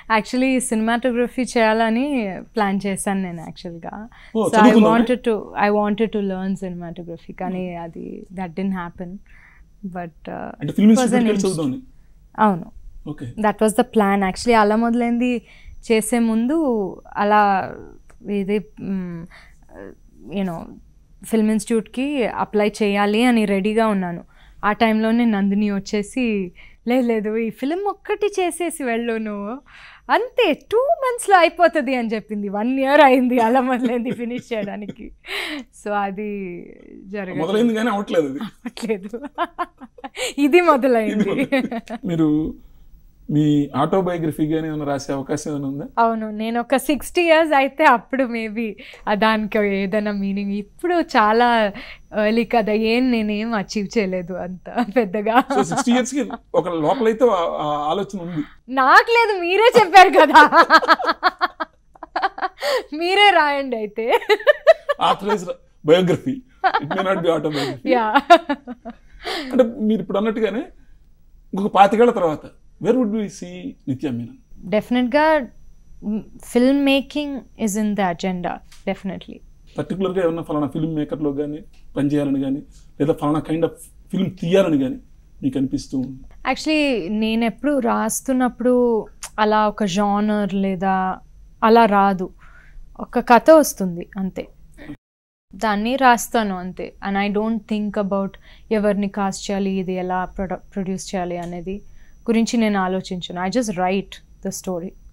Actually cinematography చేయాలని plan చేశాను నేను యాక్చువల్గా ఓ, సో ఐ చదువుకున్నావా? Wanted to I wanted to learn cinematography కానీ అది దట్ డిన్ హ్యాపెన్ బట్ అంటే ఫిల్మ్ ఇన్స్టిట్యూట్కి వెళ్ళి చదువుదామని అవును okay that was the plan actually అలా మొదలైంది చేసే ముందు అలా ఇది యూనో ఫిల్మ్ ఇన్స్టిట్యూట్కి అప్లై చేయాలి అని రెడీగా ఉన్నాను ఆ టైంలోనే నందిని వచ్చేసి లేదు లేదు ఈ ఫిలిం ఒక్కటి చేసేసి వెళ్ళు నువ్వు అంతే టూ మంత్స్లో అయిపోతుంది అని చెప్పింది వన్ ఇయర్ అయింది అలా మొదలైంది ఫినిష్ చేయడానికి సో అది జరగలేదు మొదలైంది కానీ అవట్లేదు అది అవ్వట్లేదు ఇది మొదలైంది మీరు మీ ఆటోబయోగ్రఫీ కానీ ఏమైనా రాసే అవకాశం ఏమైనా ఉందా అవును నేను ఒక సిక్స్టీ ఇయర్స్ అయితే అప్పుడు మేబీ దానికి ఏదైనా మీనింగ్ ఇప్పుడు చాలా ఎర్లీ కదా ఏం నేనేం అచీవ్ చేయలేదు అంత పెద్దగా సో సిక్స్టీ ఇయర్స్ కి ఒక లోపలైతే ఆ- ఆ ఆలోచన ఉంది నాకు లేదు మీరే చెప్పారు కదా మీరే రాయండి అయితే authorise biography it may not be autobiography yeah అంటే మీరు ఇప్పుడు అన్నట్టుగానే ఇంకొక పాతికేళ్ల తర్వాత wear would we C Nithya Menon డెఫినెట్గా film making is in the agenda definitely పర్టికులర్గా ఏమన్నా ఫలానా ఫిల్మ్ మేకర్లో కానీ పనిచేయాలని కానీ లేదా ఫలానా కైండ్ ఆఫ్ ఫిల్మ్ తీయాలని కానీ మీకు అనిపిస్తూ ఉంది యాక్చువల్లీ నేను ఎప్పుడు రాస్తున్నప్పుడు అలా ఒక జానర్ లేదా అలా రాదు ఒక కథ వస్తుంది అంతే దాన్ని రాస్తాను అంతే and I don't think about ఎవరిని కాస్ట్ చేయాలి ఇది ఎలా ప్రొడ ప్రొడ్యూస్ చేయాలి అనేది గురించి నేను ఆలోచించను I just write the story